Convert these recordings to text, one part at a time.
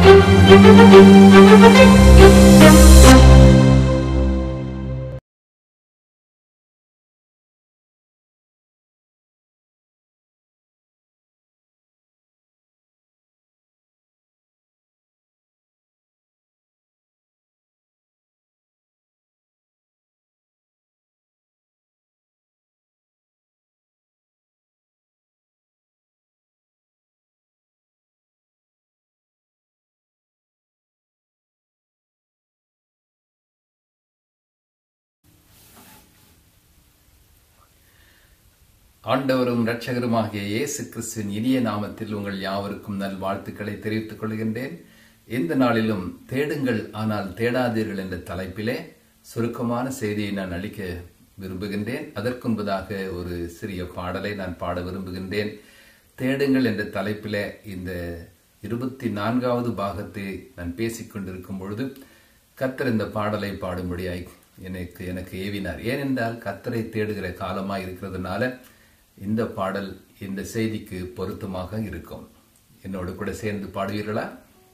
ஆண்டவரும் இரட்சகருமாகிய இயேசு கிறிஸ்துவின் இனிய நாமத்தில் உங்கள் யாவருக்கும் நல் வாழ்த்துக்களை தெரிவித்துக் கொள்கின்றேன் இந்த நாளிலும் தேடுங்கள் ஆனால் தேடாதீர்கள் என்ற தலைப்பிலே சுருக்கமான செய்தியை நான் அளிக்க விரும்புகின்றேன் அதற்கு முன்பதாக ஒரு சிறிய பாடலை நான் பாட விரும்புகின்றேன் தேடுங்கள் என்ற தலைப்பிலே இந்த இருபத்தி நான்காவது பாகத்தை நான் பேசிக் கொண்டிருக்கும் பொழுது கத்தர் இந்த பாடலை பாடும்படியாய் எனக்கு எனக்கு ஏவினார் ஏனென்றால் கத்தரை தேடுகிற காலமாய் இருக்கிறதுனால இந்த பாடல் இந்த செய்திக்கு பொருத்தமாக இருக்கும் என்னோடு கூட சேர்ந்து பாடுவீர்களா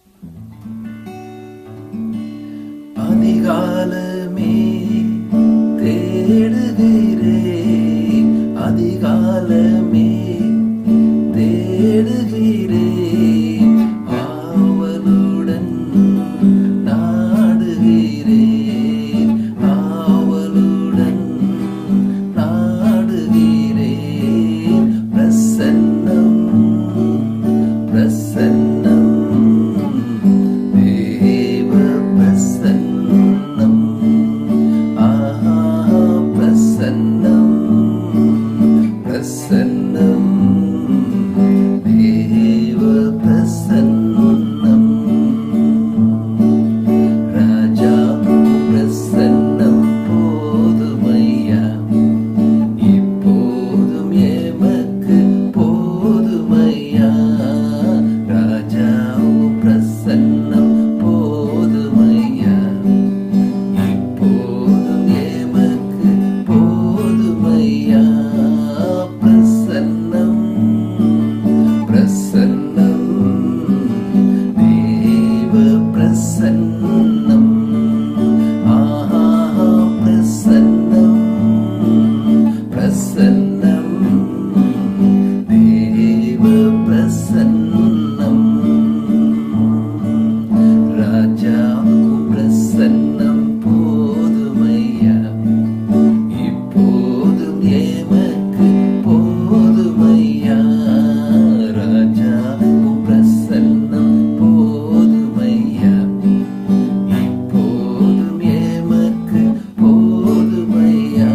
அதிகாலமே தேடுகிறே அதிகாலமே தேடுகிறே ஆவலுடன் நாடுகிறே ஆவலுடன் நாடுகிறே பிரசன்னம் பிரசன்னம் தேவ பிரசன்னம் ஆஹா பிரசன்னம் பிரசன்னம் தேவ பிரசன்னம் ராஜா பிரசன்னம் போதுமையா இப்போதும் எமக்கு போதுமையா ராஜா பிரசன்னம் போதுமையா இப்போதும் எமக்கு போதுமையா பிரசன்னம் பிரசன்னம் தேவ பிரசன்னம் ஆஹா பிரசன்னம் பிரசன்னம் தேவ பிரசன்னம் ராஜா பிரசன்னம் போதுமையா இப்போதும் எமக்கு போதுமையா ராஜா பிரசன்னம் போதுமையா இப்போதும் எமக்கு போதுமையா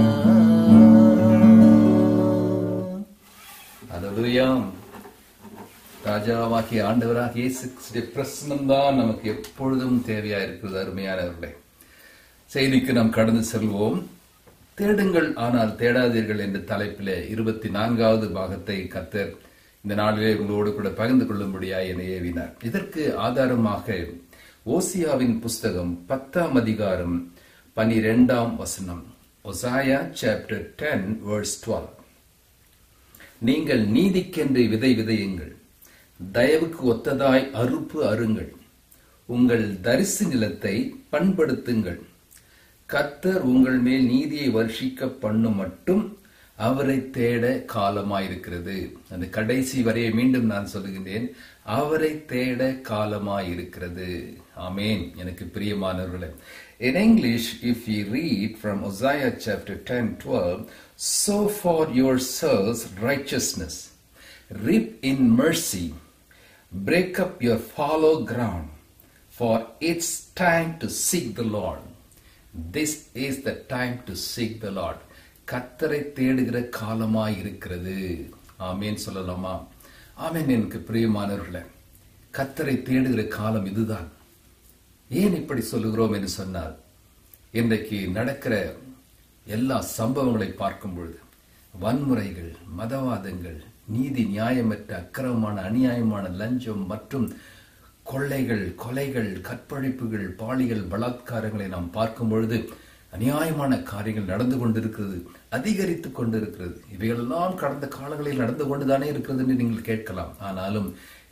அல்லேலூயா ராஜாவாகிய ஆண்டவராகிய இயேசு கிறிஸ்துவின் பிரசனம் தான் நமக்கு எப்பொழுதும் தேவையா இருக்கிறது அருமையானவர்களே செய்திக்கு நாம் கடந்து செல்வோம் தேடுங்கள் ஆனால் தேடாதீர்கள் என்ற தலைப்பிலே இருபத்தி நான்காவது பாகத்தை கத்தர் இந்த நாளிலே உங்களோடு கூட பகிர்ந்து கொள்ளும்படியாய் என்னை ஏவினார் இதற்கு ஆதாரமாக ஓசியாவின் புஸ்தகம் பத்தாம் அதிகாரம் பனிரெண்டாம் வசனம் Hosea chapter ten verse twelve நீங்கள் நீதிக்கென்று விதை விதையுங்கள் தயவுக்கு ஒத்ததாய் அறுப்பு அருங்கள் உங்கள் தரிசு நிலத்தை பண்படுத்துங்கள் கத்தர் உங்கள் மேல் நீதியை வர்ஷிக்க பண்ணும் மட்டும் அவரை தேட காலமாயிருக்கிறது அந்த கடைசி வரையை மீண்டும் நான் சொல்லுகின்றேன் அவரை தேட காலமாயிருக்கிறது ஆமேன் எனக்கு பிரியமானவர்களே In English, if we read from Isaiah chapter 10 12, sow for yourselves righteousness, reap in mercy, break up your fallow ground, for it's time to seek the Lord. This is the time to seek the Lord. கத்தரை தேடுகிற காலமாய் இருக்கிறது ஆமேன் சொல்லலாமா ஆமேன் எனக்கு பிரியமானவர்களே கத்தரை தேடுகிற காலம் இதுதான் ஏன் இப்படி சொல்லுகிறோம் என்று சொன்னால் இன்றைக்கு நடக்கிற எல்லா சம்பவங்களை பார்க்கும் பொழுது வன்முறைகள் மதவாதங்கள் நீதி நியாயமற்ற அக்கிரமமான அநியாயமான லஞ்சம் மற்றும் கொள்ளைகள் கொலைகள் கற்பழிப்புகள் பாலியல் பலாத்காரங்களை நாம் பார்க்கும் பொழுது அநியாயமான காரியங்கள் நடந்து கொண்டிருக்கிறது அதிகரித்து கொண்டிருக்கிறது இவைகளெல்லாம் கடந்த காலங்களில் நடந்து கொண்டுதானே இருக்கிறது என்று நீங்கள் கேட்கலாம் ஆனாலும்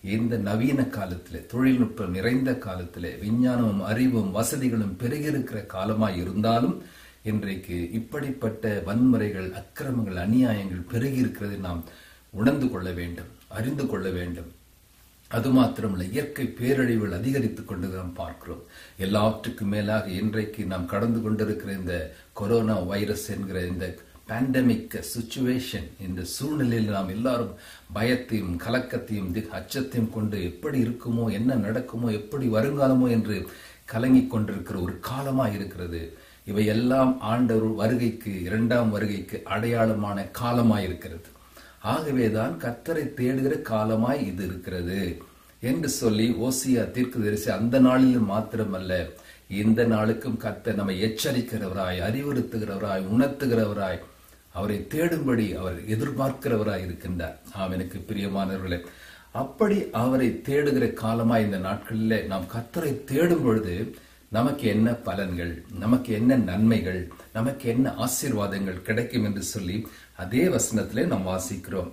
இந்த நவீன காலத்திலே தொழில்நுட்பம் நிறைந்த காலத்திலே விஞ்ஞானமும் அறிவும் வசதிகளும் பெருகியிருக்கிற காலமாய் இருந்தாலும் இன்றைக்கு இப்படிப்பட்ட வன்முறைகள் அக்கிரமங்கள் அநியாயங்கள் பெருகி இருக்கிறதை நாம் உணர்ந்து கொள்ள வேண்டும் அறிந்து கொள்ள வேண்டும் அது மாத்திரமல்ல இயற்கை பேரழிவுகள் அதிகரித்துக் கொண்டு நாம் பார்க்கிறோம் எல்லாவற்றுக்கும் மேலாக இன்றைக்கு நாம் கடந்து கொண்டிருக்கிற இந்த கொரோனா வைரஸ் என்கிற இந்த பேண்டமிக் சுச்சுவேஷன் இந்த சூழ்நிலையில் நாம் எல்லாரும் பயத்தையும் கலக்கத்தையும் தி- அச்சத்தையும் கொண்டு எப்படி இருக்குமோ என்ன நடக்குமோ எப்படி வருங்காலமோ என்று கலங்கிக் கொண்டிருக்கிற ஒரு காலமாய் இருக்கிறது இவை எல்லாம் ஆண்டவர் வருகைக்கு இரண்டாம் வருகைக்கு அடையாளமான காலமாய் இருக்கிறது ஆகவேதான் கர்த்தரை தேடுகிற காலமாய் இது இருக்கிறது என்று சொல்லி ஓசியா தீர்க்கதரிசி அந்த நாளில் மாத்திரமல்ல இந்த நாளுக்கும் கர்த்தர் நம்மை எச்சரிக்கிறவராய் அறிவுறுத்துகிறவராய் உணர்த்துகிறவராய் அவரை தேடும்படி அவர் எதிர்பார்க்கிறவராய் இருக்கின்றார் ஆம் எனக்கு பிரியமானவர்களே அப்படி அவரை தேடுகிற காலமாய் இந்த நாட்களிலே நாம் கர்த்தரை தேடும் பொழுது நமக்கு என்ன பலன்கள் நமக்கு என்ன நன்மைகள் நமக்கு என்ன ஆசீர்வாதங்கள் கிடைக்கும் என்று சொல்லி அதே வசனத்திலே நாம் வாசிக்கிறோம்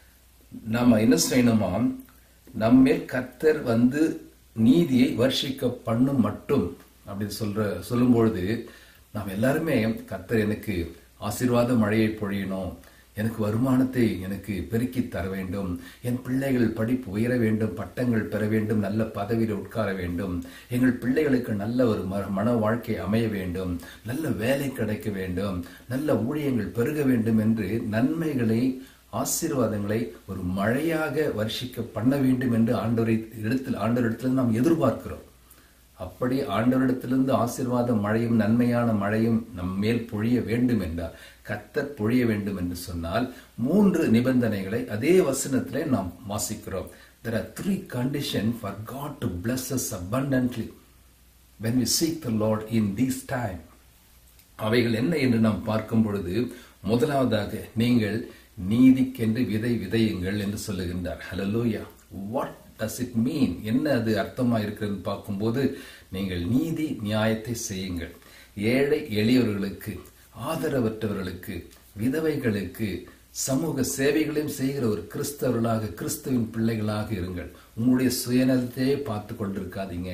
நாம என்ன செய்யணுமா நம்மேல் கர்த்தர் வந்து நீதியை வர்ஷிக்க பண்ணும் மட்டும் அப்படின்னு சொல்ற சொல்லும் பொழுது நாம் எல்லாருமே கர்த்தர் எனக்கு ஆசீர்வாத மழையை பொழியணும் எனக்கு வருமானத்தை எனக்கு பெருக்கி தர வேண்டும் என் பிள்ளைகள் படிப்பு உயர வேண்டும் பட்டங்கள் பெற வேண்டும் நல்ல பதவியில் உட்கார வேண்டும் எங்கள் பிள்ளைகளுக்கு நல்ல ஒரு ம- மன வாழ்க்கை அமைய வேண்டும் நல்ல வேலை கிடைக்க வேண்டும் நல்ல ஊழியங்கள் பெருக வேண்டும் என்று நன்மைகளை ஆசீர்வாதங்களை ஒரு மழையாக வர்ஷிக்க பண்ண வேண்டும் என்று ஆண்டவரை இடத்தில் ஆண்டவரிடத்தில் நாம் எதிர்பார்க்கிறோம் அப்படி ஆண்டவரிடத்திலிருந்து ஆசீர்வாத மழையும் நன்மையான மழையும் நம் மேல் பொழிய வேண்டும் என்றால் கத்தர் பொழிய வேண்டும் என்று சொன்னால் மூன்று நிபந்தனைகளை அதே வசனத்திலே நாம் வாசிக்கிறோம் there are three conditions for god to bless us abundantly when we seek the lord in this time அவைகள் என்ன என்று நாம் பார்க்கும் பொழுது முதலாவதாக நீங்கள் நீதிக்கென்று விதை விதையுங்கள் என்று சொல்லுகின்றார் ஹalleluya வாட் டஸ் இட் மீன் என்ன அது அர்த்தமா இருக்கிறது பார்க்கும்போது நீங்கள் நீதி நியாயத்தை செய்யுங்கள் ஏழை எளியவர்களுக்கு ஆதரவற்றவர்களுக்கு விதவைகளுக்கு சமூக சேவைகளையும் செய்கிற ஒரு கிறிஸ்தவர்களாக கிறிஸ்துவின் பிள்ளைகளாக இருங்கள் உங்களுடைய சுயநலத்தையே பார்த்து கொண்டிருக்காதீங்க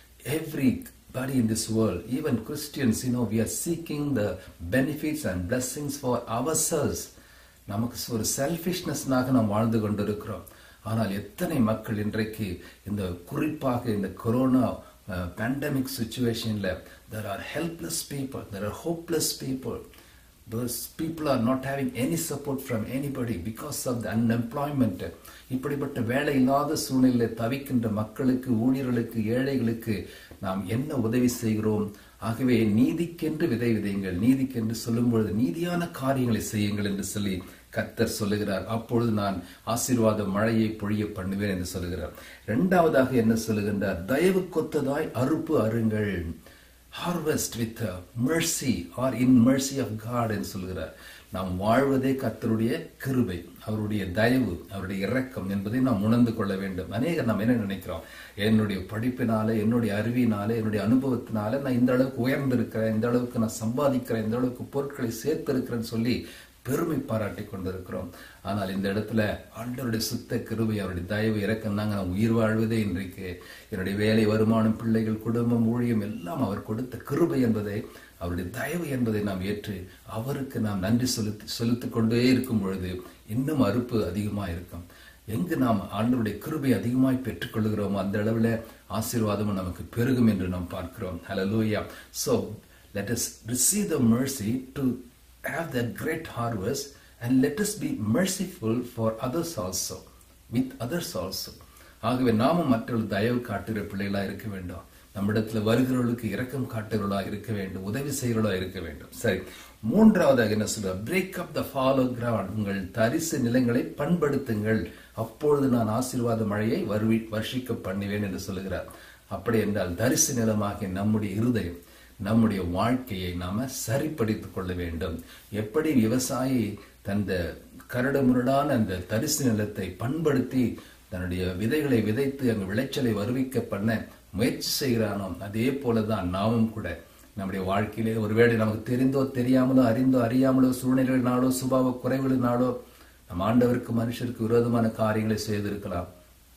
everybody in this world even christians you know we are seeking the benefits and blessings for ourselves நமக்கு ஒரு செல்ஃபிஷ்னஸ்னாக நாம் வாழ்ந்து கொண்டிருக்கிறோம் ஆனால் எத்தனை மக்கள் இன்றைக்கு இந்த குறிப்பாக இந்த கொரோனா பேண்டமிக் சுச்சுவேஷன்ல there are helpless people there are hopeless people those people are not having any support from anybody because of the unemployment இப்படிப்பட்ட வேலை இல்லாத சூழ்நிலையில் தவிக்கின்ற மக்களுக்கு ஊழியர்களுக்கு ஏழைகளுக்கு நாம் என்ன உதவி செய்கிறோம் ஆகவே நீதிக்கென்று விதை விதையுங்கள் நீதிக்கென்று சொல்லும் பொழுது நீதியான காரியங்களை செய்யுங்கள் என்று சொல்லி கர்த்தர் சொல்லுகிறார் அப்பொழுது நான் ஆசீர்வாத மழையை பொழிய பண்ணுவேன் என்று சொல்லுகிறார் இரண்டாவதாக என்ன சொல்லுகின்றார் தயவு கொத்ததாய் அறுப்பு அருங்கள் harvest with mercy or in mercy of God என்று சொல்கிறார் நாம் வாழ்வதே கர்த்தருடைய கிருபை அவருடைய தயவு அவருடைய இரக்கம் என்பதை நாம் உணர்ந்து கொள்ள வேண்டும் அநேகர் நாம் என்ன நினைக்கிறோம் என்னுடைய படிப்பினால என்னுடைய அறிவினால என்னுடைய அனுபவத்தினால நான் இந்த அளவுக்கு உயர்ந்திருக்கிறேன் இந்த அளவுக்கு நான் சம்பாதிக்கிறேன் இந்த அளவுக்கு பொருட்களை சேர்த்திருக்கிறேன்னு சொல்லி பெருமை பாராட்டி கொண்டிருக்கிறோம் ஆனால் இந்த இடத்துல ஆண்டவருடைய சுத்த கிருபை அவருடைய தயவு இறக்கம் தாங்க நான் உயிர் வாழ்வதே இன்றைக்கு என்னுடைய வேலை வருமானம் பிள்ளைகள் குடும்பம் ஊழியம் எல்லாம் அவர் கொடுத்த கிருபை என்பதை அவருடைய தயவு என்பதை நாம் ஏற்று அவருக்கு நாம் நன்றி செலுத்தி செலுத்திக் கொண்டே இருக்கும் பொழுது இன்னும் அறுப்பு அதிகமாக இருக்கும் எங்கு நாம் ஆண்டவருடைய கிருபை அதிகமாய் பெற்றுக்கொள்கிறோமோ அந்த அளவில் ஆசீர்வாதமும் நமக்கு பெருகும் என்று நாம் பார்க்கிறோம் ஹalleluya so let us receive the mercy to have that great harvest and let us be merciful for others also with others also ஆகவே நாமும் மற்றவர்கள் தயவு காட்டுகிற பிள்ளைகளா இருக்க வேண்டும் நம்மிடத்துல வருகிறவர்களுக்கு இரக்கம் காட்டுகிறவர்களா இருக்க வேண்டும் உதவி செய்கிறவர்களா இருக்க வேண்டும் சரி மூன்றாவதாக என்ன சொல்ற break up the fallow ground உங்கள் தரிசு நிலங்களை பண்படுத்துங்கள் அப்பொழுது நான் ஆசீர்வாத மழையை வருவி வர்ஷிக்க பண்ணுவேன் என்று சொல்லுகிறார் அப்படி என்றால் தரிசு நிலமாகிய நம்முடைய இருதயம் நம்முடைய வாழ்க்கையை நாம சரிப்படுத்திக் கொள்ள வேண்டும் எப்படி விவசாயி தந்த கரடுமுரடான அந்த தரிசு நிலத்தை பண்படுத்தி தன்னுடைய விதைகளை விதைத்து அங்கு விளைச்சலை வருவிக்க பண்ண முயற்சி செய்கிறானோ அதே போலதான் நாமும் கூட நம்முடைய வாழ்க்கையிலே ஒருவேளை நமக்கு தெரிந்தோ தெரியாமலோ அறிந்தோ அறியாமலோ சூழ்நிலைகளினாலோ சுபாவ குறைவுகளினாலோ நம் ஆண்டவருக்கு மனுஷருக்கு விரோதமான காரியங்களை செய்திருக்கலாம்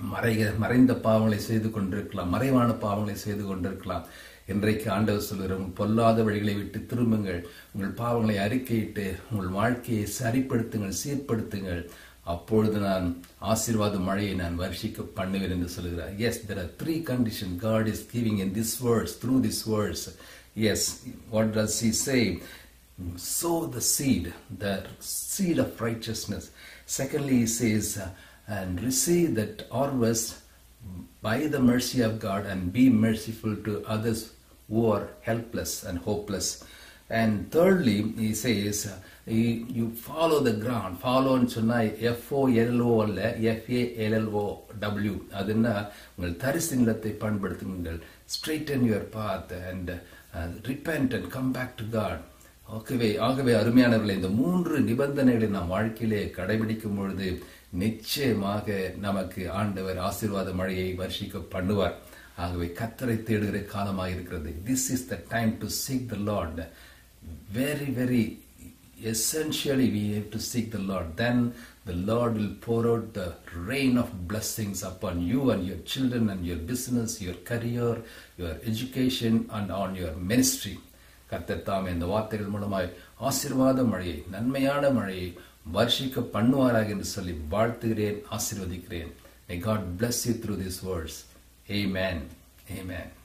மறைக மறைந்த பாவங்களை செய்து கொண்டிருக்கலாம் மறைவான பாவங்களை செய்து கொண்டிருக்கலாம் இன்றைக்கு ஆண்டவர் சொல்கிற உங்கள் பொல்லாத வழிகளை விட்டு திரும்புங்கள் உங்கள் பாவங்களை அறிக்கையிட்டு உங்கள் வாழ்க்கையை சரிப்படுத்துங்கள் சீர்படுத்துங்கள் அப்பொழுது நான் ஆசீர்வாத மழையை நான் வருஷிக்க பண்ணுவேன் என்று சொல்கிறார் yes there are three condition God is giving in this words through this words yes what does he say sow the seed the seed of righteousness secondly he says uh, and receive that harvest by the mercy of god and be merciful to others who are helpless and hopeless and thirdly he says uh, you, you follow the ground follow ன்னு சொன்னா எஃப்ஓஎல்ஓ அல்ல எஃப்ஏஎல்எல்ஓ W அதுன்னா உங்கள் தரிசு நிலத்தை பயன்படுத்துங்கள் straighten your path and repent and come back to God ஆகவே ஆகவே அருமையானவர்களே இந்த மூன்று நிபந்தனைகளை நாம் வாழ்க்கையிலே கடைபிடிக்கும் பொழுது நிச்சயமாக நமக்கு ஆண்டவர் ஆசீர்வாத மழையை வருஷிக்க பண்ணுவார் ஆகவே கத்தரை தேடுகிற காலமாக இருக்கிறது this is the time to seek the Lord very very essentially we have to seek the Lord. Then the Lord will pour out the rain of blessings upon you and your children and your business, your career, your education and on your ministry. கர்த்தர் தாமே இந்த வார்த்தைகள் மூலமாய் ஆசீர்வாத மழையை நன்மையான மழையை வருஷிக்க பண்ணுவாராக என்று சொல்லி வாழ்த்துகிறேன் ஆசீர்வதிக்கிறேன் May God bless you through these words. Amen. Amen.